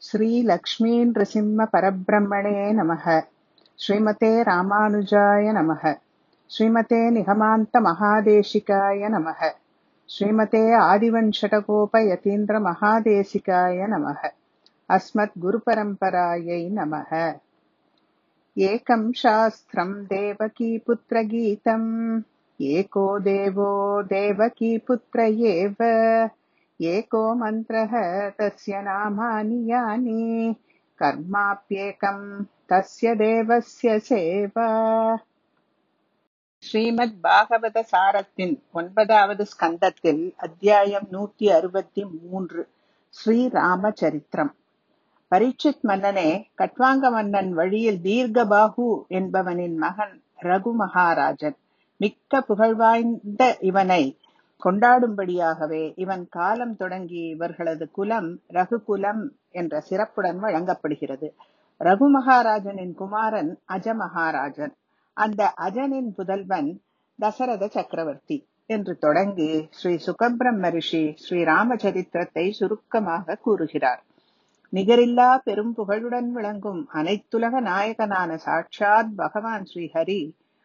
श्रीलक्ष्मीनृसिंहपरब्रह्मणे नमः श्रीमते रामानुजाय नमः श्रीमते निगमान्तमहादेशिकाय नमः श्रीमते आदिवञ्शटकोपयतीन्द्रमहादेशिकाय नमः अस्मद्गुरुपरम्परायै नमः एकं शास्त्रम् देवकीपुत्रगीतम् एको देवो देवकीपुत्र एव एको मन्त्रः तस्य नामानि यानि कर्माप्येकम् तस्य தேவஸ்ய சேவா ஸ்ரீமத் பாகவத சாரத்தின் ஒன்பதாவது ஸ்கந்தத்தில் அத்தியாயம் நூத்தி அறுபத்தி மூன்று ஸ்ரீராம சரித்திரம் பரீட்சித் மன்னனே கட்வாங்க மன்னன் வழியில் தீர்க்கபாகு என்பவனின் மகன் ரகு மகாராஜன் மிக்க புகழ்வாய்ந்த இவனை கொண்டாடும்படியாகவே இவன் காலம் தொடங்கி இவர்களது குலம் ரகுகுலம் என்ற சிறப்புடன் வழங்கப்படுகிறது ரகு மகாராஜனின் குமாரன் அஜ மகாராஜன் அந்த அஜனின் புதல்வன் தசரத சக்கரவர்த்தி என்று தொடங்கி ஸ்ரீ சுகபிரம்ம ரிஷி ஸ்ரீ ராமச்சரித்திரத்தை சுருக்கமாக கூறுகிறார் நிகரில்லா பெரும் புகழுடன் விளங்கும் அனைத்துலக நாயகனான சாட்சாத் பகவான் ஸ்ரீஹரி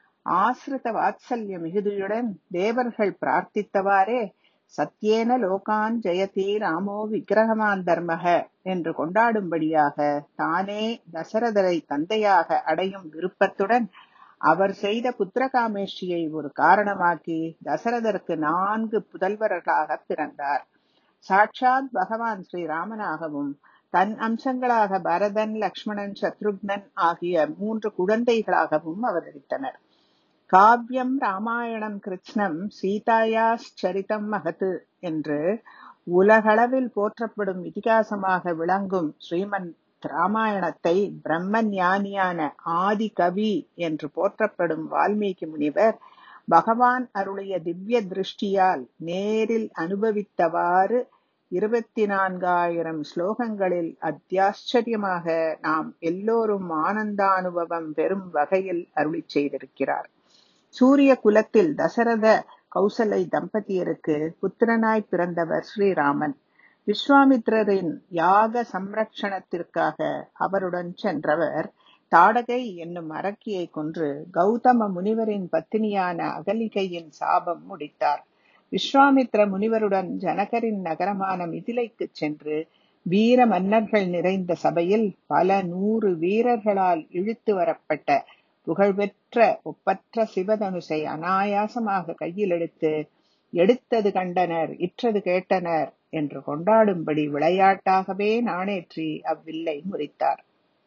ஆசிரித வாத்சல்ய மிகுதியுடன் தேவர்கள் பிரார்த்தித்தவாறே சத்யேன லோகான் ஜெயதி ராமோ விக்கிரகமான் தர்மக என்று கொண்டாடும்படியாக தானே தசரதரை தந்தையாக அடையும் விருப்பத்துடன் அவர் செய்த புத்திரகாமேஷியை ஒரு காரணமாக்கி தசரதருக்கு நான்கு புதல்வர்களாக பிறந்தார் சாட்சாத் பகவான் ஸ்ரீராமனாகவும் தன் அம்சங்களாக பரதன் லக்ஷ்மணன் சத்ருக்னன் ஆகிய மூன்று குழந்தைகளாகவும் அவதரித்தனர் காவ்யம் ராமாயணம் கிருஷ்ணம் சீதாயாச்சரிதம் மகத்து என்று உலகளவில் போற்றப்படும் இதிகாசமாக விளங்கும் ஸ்ரீமன் ராமாயணத்தை பிரம்ம ஞானியான ஆதி கவி என்று போற்றப்படும் வால்மீகி முனிவர் பகவான் அருளிய திவ்ய திருஷ்டியால் நேரில் அனுபவித்தவாறு இருபத்தி நான்காயிரம் ஸ்லோகங்களில் அத்தியாச்சரியமாக நாம் எல்லோரும் ஆனந்தானுபவம் பெறும் வகையில் அருளி செய்திருக்கிறார் சூரிய குலத்தில் தசரத கௌசலை தம்பதியருக்கு புத்திரனாய் பிறந்தவர் ஸ்ரீராமன் விஸ்வாமித்ரரின் யாக சம்ரட்சணத்திற்காக அவருடன் சென்றவர் தாடகை என்னும் அரக்கியை கொன்று கௌதம முனிவரின் பத்தினியான அகலிகையின் சாபம் முடித்தார் விஸ்வாமித்ர முனிவருடன் ஜனகரின் நகரமான மிதிலைக்கு சென்று வீர மன்னர்கள் நிறைந்த சபையில் பல நூறு வீரர்களால் இழுத்து வரப்பட்ட புகழ்பெற்ற ஒப்பற்ற சிவதனுசை அனாயாசமாக கையில் எடுத்து எடுத்தது கண்டனர் இற்றது கேட்டனர் என்று கொண்டாடும்படி விளையாட்டாகவே நாணேற்றி அவ்வில்லை முறித்தார்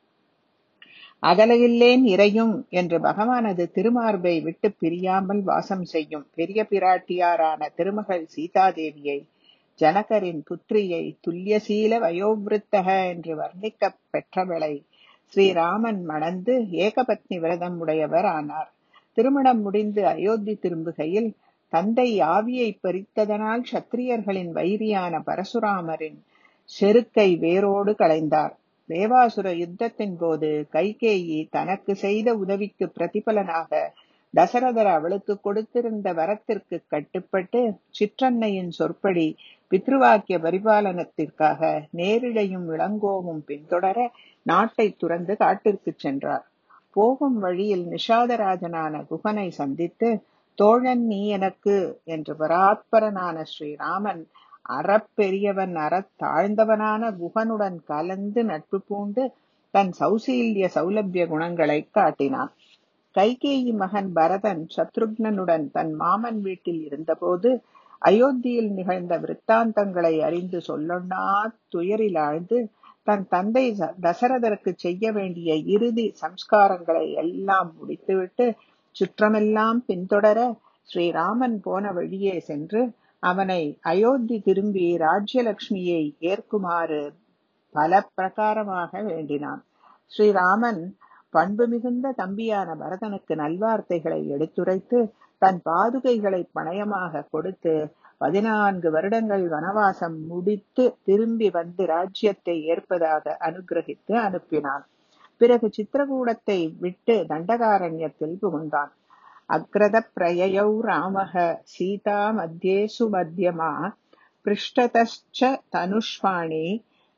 அகலையில்லேன் இறையும் என்று பகவானது திருமார்பை விட்டு பிரியாமல் வாசம் செய்யும் பெரிய பிராட்டியாரான திருமகள் சீதாதேவியை ஜனகரின் புத்திரியை துல்லியசீல வயோவிருத்தக என்று வர்ணிக்க பெற்றவளை ஸ்ரீராமன் மணந்து ஏகபத்னி விரதம் உடையவர் ஆனார் திருமணம் முடிந்து அயோத்தி திரும்புகையில் தந்தை ஆவியை பறித்ததனால் சத்திரியர்களின் வைரியான பரசுராமரின் செருக்கை வேரோடு களைந்தார் தேவாசுர யுத்தத்தின் போது கைகேயி தனக்கு செய்த உதவிக்கு பிரதிபலனாக தசரதர் அவளுக்கு கொடுத்திருந்த வரத்திற்கு கட்டுப்பட்டு சிற்றன்னையின் சொற்படி பித்ருவாக்கிய பரிபாலனத்திற்காக நேரிழையும் இளங்கோவும் பின்தொடர நாட்டை துறந்து காட்டிற்கு சென்றார் போகும் வழியில் நிஷாதராஜனான குகனை சந்தித்து தோழன் நீ எனக்கு என்று பராத்பரனான ஸ்ரீராமன் அறப்பெரியவன் அறத் தாழ்ந்தவனான குகனுடன் கலந்து நட்பு பூண்டு தன் சௌசீல்ய சௌலபிய குணங்களை காட்டினான் கைகேயி மகன் பரதன் சத்ருக்னனுடன் தன் மாமன் வீட்டில் இருந்தபோது அயோத்தியில் நிகழ்ந்த விற்த்தாந்தங்களை அறிந்து சொல்லொன்னா துயரில் ஆழ்ந்து தன் தந்தை தசரதருக்கு செய்ய வேண்டிய இறுதி சம்ஸ்காரங்களை எல்லாம் முடித்துவிட்டு சுற்றமெல்லாம் பின்தொடர ஸ்ரீராமன் போன வழியே சென்று அவனை அயோத்தி திரும்பி ராஜ்யலட்சுமியை ஏற்குமாறு பல பிரகாரமாக வேண்டினான் ஸ்ரீராமன் பண்பு மிகுந்த தம்பியான பரதனுக்கு நல்வார்த்தைகளை எடுத்துரைத்து தன் பாதுகைகளை பணயமாக கொடுத்து பதினான்கு வருடங்கள் வனவாசம் முடித்து திரும்பி வந்து ராஜ்யத்தை ஏற்பதாக அனுகிரகித்து அனுப்பினான் பிறகு சித்திரகூடத்தை விட்டு தண்டகாரண்யத்தில் புகுந்தான் அக்ரத பிரயயௌ ராமக சீதா மத்தியே சுமத்தியமா பிருஷ்டதச்ச தனுஷ்வாணி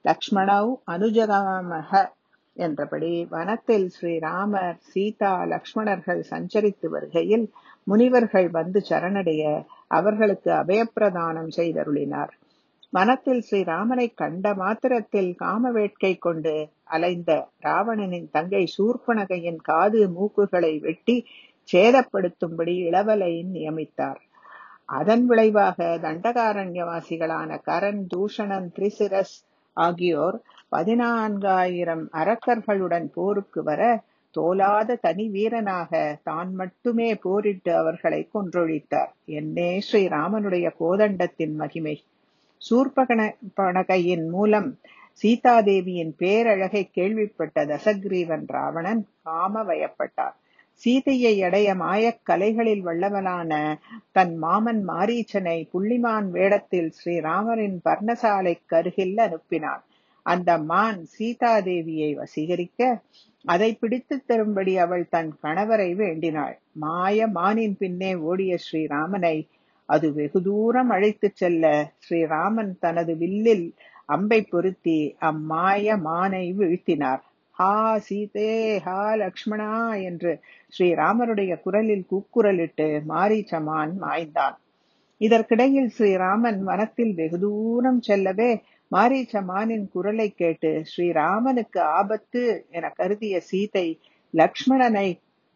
லக்ஷ்மணௌ அனுஜகாமக என்றபடி வனத்தில் ஸ்ரீராமர் சீதா லக்ஷ்மணர்கள் சஞ்சரித்து வருகையில் முனிவர்கள் வந்து சரணடைய அவர்களுக்கு அபயப்பிரதானம் செய்தருளினார் வனத்தில் ஸ்ரீராமனை கண்ட மாத்திரத்தில் காம வேட்கை கொண்டு அலைந்த ராவணனின் தங்கை சூர்பனகையின் காது மூக்குகளை வெட்டி சேதப்படுத்தும்படி இளவலை நியமித்தார் அதன் விளைவாக தண்டகாரண்யவாசிகளான கரண் தூஷணன் திரிசிரஸ் ஆகியோர் பதினான்காயிரம் அரக்கர்களுடன் போருக்கு வர தோலாத தனி வீரனாக தான் மட்டுமே போரிட்டு அவர்களை கொன்றொழித்தார் என்னே ஸ்ரீராமனுடைய கோதண்டத்தின் மகிமை சூர்பகண பணகையின் மூலம் சீதாதேவியின் பேரழகை கேள்விப்பட்ட தசக்ரீவன் ராவணன் காம வயப்பட்டார் சீதையை அடைய மாயக் கலைகளில் வல்லவனான தன் மாமன் மாரீச்சனை புள்ளிமான் வேடத்தில் ஸ்ரீராமரின் பர்ணசாலைக்கு அருகில் அனுப்பினான் அந்த மான் சீதாதேவியை வசீகரிக்க அதை பிடித்து தரும்படி அவள் தன் கணவரை வேண்டினாள் மாய மானின் பின்னே ஓடிய ஸ்ரீராமனை அது வெகு தூரம் அழைத்துச் செல்ல ஸ்ரீராமன் தனது வில்லில் அம்பை பொருத்தி அம்மாய மானை வீழ்த்தினார் ஹா சீதே ஹா லக்ஷ்மணா என்று ஸ்ரீராமருடைய குரலில் கூக்குரலிட்டு மாரீச்சமான் மாய்ந்தான் இதற்கிடையில் ஸ்ரீராமன் வனத்தில் வெகு தூரம் செல்லவே மாரீச்சமானின் குரலை கேட்டு ஸ்ரீராமனுக்கு ஆபத்து என கருதிய சீதை லக்ஷ்மணனை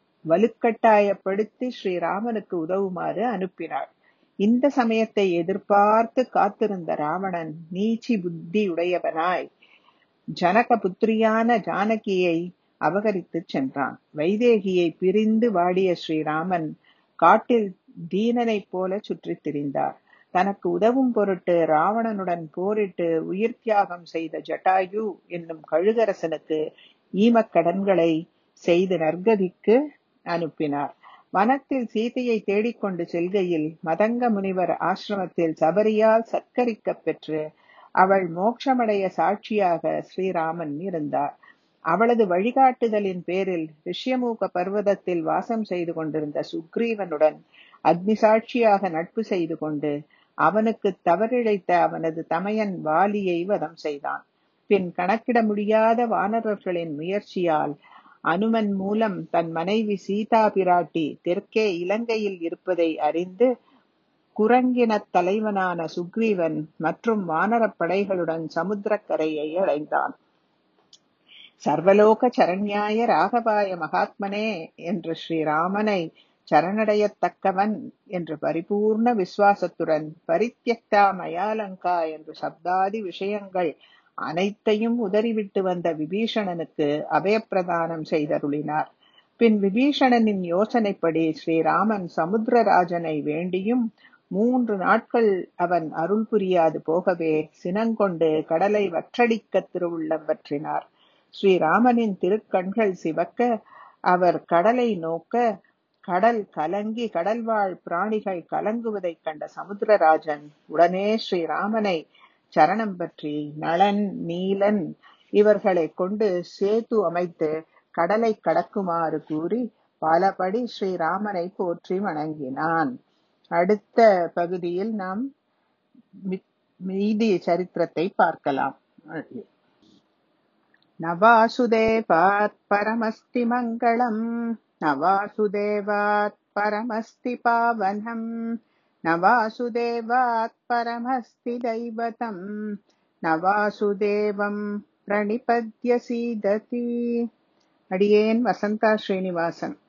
வலுக்கட்டாயப்படுத்தி ஸ்ரீராமனுக்கு உதவுமாறு அனுப்பினாள் இந்த சமயத்தை எதிர்பார்த்து காத்திருந்த ராவணன் நீச்சி புத்தி உடையவனாய் ஜனக புத்திரியான ஜானகியை அபகரித்து சென்றான் வைதேகியை பிரிந்து வாடிய ஸ்ரீராமன் காட்டில் தீனனைப் போல சுற்றித் திரிந்தார் தனக்கு உதவும் பொருட்டு ராவணனுடன் போரிட்டு உயிர் தியாகம் செய்த ஜட்டாயு என்னும் கழுகரசனுக்கு ஈமக்கடன்களை செய்து நற்கதிக்கு அனுப்பினார் வனத்தில் சீதையை தேடிக்கொண்டு செல்கையில் மதங்க முனிவர் ஆசிரமத்தில் சபரியால் சத்கரிக்கப் பெற்று அவள் மோட்சமடைய சாட்சியாக ஸ்ரீராமன் இருந்தார் அவளது வழிகாட்டுதலின் பேரில் ரிஷ்யமூக பர்வதத்தில் வாசம் செய்து கொண்டிருந்த சுக்ரீவனுடன் அக்னி சாட்சியாக நட்பு செய்து கொண்டு அவனுக்கு தவறிழைத்த அவனது தமையன் வாலியை வதம் செய்தான் பின் கணக்கிட முடியாத வானரர்களின் முயற்சியால் அனுமன் மூலம் தன் மனைவி சீதா பிராட்டி தெற்கே இலங்கையில் இருப்பதை அறிந்து குரங்கினத் தலைவனான சுக்ரீவன் மற்றும் வானரப் படைகளுடன் சமுத்திரக்கரையை அடைந்தான் சர்வலோக சரண்யாய ராகவாய மகாத்மனே என்று ஸ்ரீராமனை சரணடையத்தக்கவன் என்று பரிபூர்ண விசுவாசத்துடன் பரித்தியக்தா மயாலங்கா என்று சப்தாதி விஷயங்கள் அனைத்தையும் உதறிவிட்டு வந்த விபீஷணனுக்கு அபயப்பிரதானம் செய்தருளினார் பின் விபீஷணனின் யோசனைப்படி ஸ்ரீராமன் சமுத்திரராஜனை வேண்டியும் மூன்று நாட்கள் அவன் அருள் புரியாது போகவே சினங்கொண்டு கடலை வற்றடிக்க திருவுள்ளம் பற்றினார் ஸ்ரீராமனின் திருக்கண்கள் சிவக்க அவர் கடலை நோக்க கடல் கலங்கி கடல்வாழ் பிராணிகள் கலங்குவதைக் கண்ட சமுத்திரராஜன் உடனே ஸ்ரீராமனை சரணம் பற்றி நளன் நீலன் இவர்களை கொண்டு சேது அமைத்து கடலை கடக்குமாறு கூறி பலபடி ஸ்ரீராமனை போற்றி வணங்கினான் அடுத்த பகுதியில் நாம் மீதி சரித்திரத்தை பார்க்கலாம் நவாசுதேவாத் பரமஸ்தி மங்களம் நவாசுதேவாத் பரமஸ்தி பாவனம் நவாசுதேவாத் பரமஸ்தி தைவதம் நவாசுதேவம் பிரணிபத்ய சீததி அடியேன் வசந்தா ஸ்ரீனிவாசன்